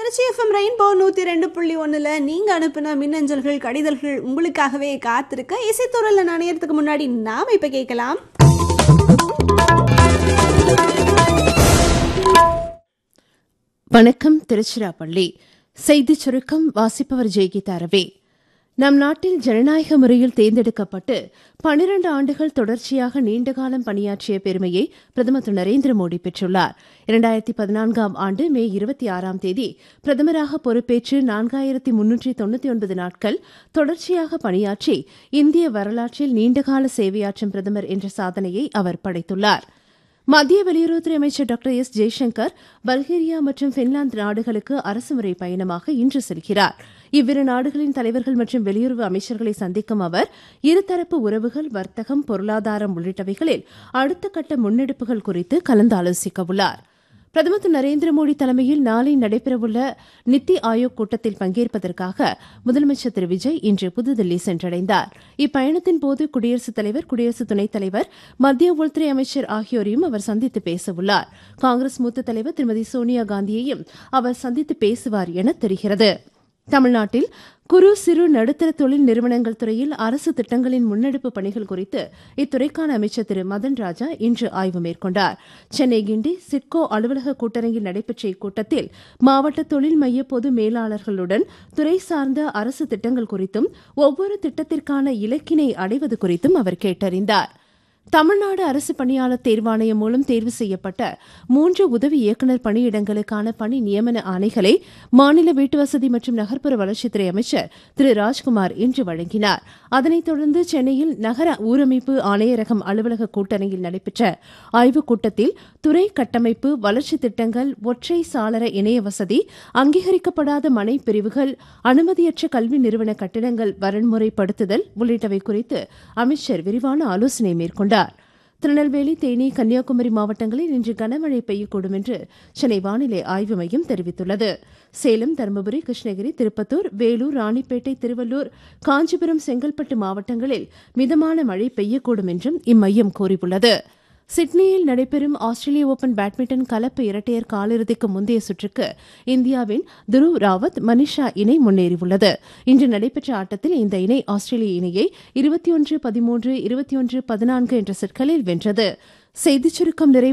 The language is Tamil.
திருச்சி எஃப்எம் ரெயின்போ நூற்றி ரெண்டு புள்ளி ஒன்றில் நீங்கள் அனுப்பின மின்னஞ்சல்கள் கடிதல்கள் உங்களுக்காகவே காத்திருக்க இசைத்துறையில் நனையறதுக்கு முன்னாடி நாம் இப்போ கேட்கலாம் வணக்கம் திருச்சிராப்பள்ளி செய்திச் சுருக்கம் வாசிப்பவர் ஜெய்கீதா ரவி நம் நாட்டில் ஜனநாயக முறையில் தேர்ந்தெடுக்கப்பட்டு பனிரண்டு ஆண்டுகள் தொடர்ச்சியாக நீண்டகாலம் பணியாற்றிய பெருமையை பிரதமர் திரு நரேந்திர மோடி பெற்றுள்ளார் இரண்டாயிரத்தி பதினான்காம் ஆண்டு மே இருபத்தி ஆறாம் தேதி பிரதமராக பொறுப்பேற்று நான்காயிரத்தி முன்னூற்றி தொண்ணூற்றி ஒன்பது நாட்கள் தொடர்ச்சியாக பணியாற்றி இந்திய வரலாற்றில் நீண்டகால சேவையாற்றும் பிரதமர் என்ற சாதனையை அவர் படைத்துள்ளார் மத்திய வெளியுறவுத்துறை அமைச்சர் டாக்டர் எஸ் ஜெய்சங்கர் பல்கேரியா மற்றும் பின்லாந்து நாடுகளுக்கு அரசுமுறை பயணமாக இன்று செல்கிறார் இவ்விரு நாடுகளின் தலைவர்கள் மற்றும் வெளியுறவு அமைச்சர்களை சந்திக்கும் அவர் இருதரப்பு உறவுகள் வர்த்தகம் பொருளாதாரம் உள்ளிட்டவைகளில் அடுத்த கட்ட முன்னெடுப்புகள் குறித்து கலந்து ஆலோசிக்க உள்ளார் பிரதமர் திரு நரேந்திர மோடி தலைமையில் நாளை நடைபெறவுள்ள நித்தி ஆயோக் கூட்டத்தில் பங்கேற்பதற்காக முதலமைச்சர் திரு விஜய் இன்று புதுதில்லி சென்றடைந்தார் இப்பயணத்தின் போது குடியரசுத் தலைவர் குடியரசு துணைத் தலைவர் மத்திய உள்துறை அமைச்சர் ஆகியோரையும் அவர் சந்தித்து பேசவுள்ளார் காங்கிரஸ் மூத்த தலைவர் திருமதி சோனியா காந்தியையும் அவர் சந்தித்து பேசுவார் என தெரிகிறது தமிழ்நாட்டில் குறு சிறு நடுத்தர தொழில் நிறுவனங்கள் துறையில் அரசு திட்டங்களின் முன்னெடுப்பு பணிகள் குறித்து இத்துறைக்கான அமைச்சர் திரு மதன் ராஜா இன்று ஆய்வு மேற்கொண்டார் சென்னை கிண்டி சிட்கோ அலுவலக கூட்டரங்கில் நடைபெற்ற இக்கூட்டத்தில் மாவட்ட தொழில் மைய பொது மேலாளர்களுடன் துறை சார்ந்த அரசு திட்டங்கள் குறித்தும் ஒவ்வொரு திட்டத்திற்கான இலக்கினை அடைவது குறித்தும் அவர் கேட்டறிந்தார் தமிழ்நாடு அரசு பணியாளர் தேர்வாணையம் மூலம் தேர்வு செய்யப்பட்ட மூன்று உதவி இயக்குநர் பணியிடங்களுக்கான பணி நியமன ஆணைகளை மாநில வீட்டுவசதி மற்றும் நகர்ப்புற வளர்ச்சித்துறை அமைச்சர் திரு ராஜ்குமார் இன்று வழங்கினார் அதனைத் தொடர்ந்து சென்னையில் நகர ஊரமைப்பு ஆணையரகம் அலுவலக கூட்டரங்கில் நடைபெற்ற ஆய்வுக் கூட்டத்தில் துறை கட்டமைப்பு வளர்ச்சி திட்டங்கள் ஒற்றை சாளர இணைய வசதி அங்கீகரிக்கப்படாத மனை பிரிவுகள் அனுமதியற்ற கல்வி நிறுவன கட்டிடங்கள் வரன்முறைப்படுத்துதல் உள்ளிட்டவை குறித்து அமைச்சர் விரிவான ஆலோசனை மேற்கொண்டார் திருநெல்வேலி தேனி கன்னியாகுமரி மாவட்டங்களில் இன்று கனமழை பெய்யக்கூடும் என்று சென்னை வானிலை ஆய்வு மையம் தெரிவித்துள்ளது சேலம் தருமபுரி கிருஷ்ணகிரி திருப்பத்தூர் வேலூர் ராணிப்பேட்டை திருவள்ளூர் காஞ்சிபுரம் செங்கல்பட்டு மாவட்டங்களில் மிதமான மழை பெய்யக்கூடும் என்றும் இம்மையம் கூறியுள்ளது சிட்னியில் நடைபெறும் ஆஸ்திரேலிய ஓபன் பேட்மிண்டன் கலப்பு இரட்டையர் காலிறுதிக்கு முந்தைய சுற்றுக்கு இந்தியாவின் துருவ் ராவத் மனிஷா இணை முன்னேறியுள்ளது இன்று நடைபெற்ற ஆட்டத்தில் இந்த இணை ஆஸ்திரேலிய இணையை இருபத்தி ஒன்று பதிமூன்று இருபத்தி ஒன்று பதினான்கு என்ற செட்களில் வென்றது செய்திச் சுருக்கம் நிறைவு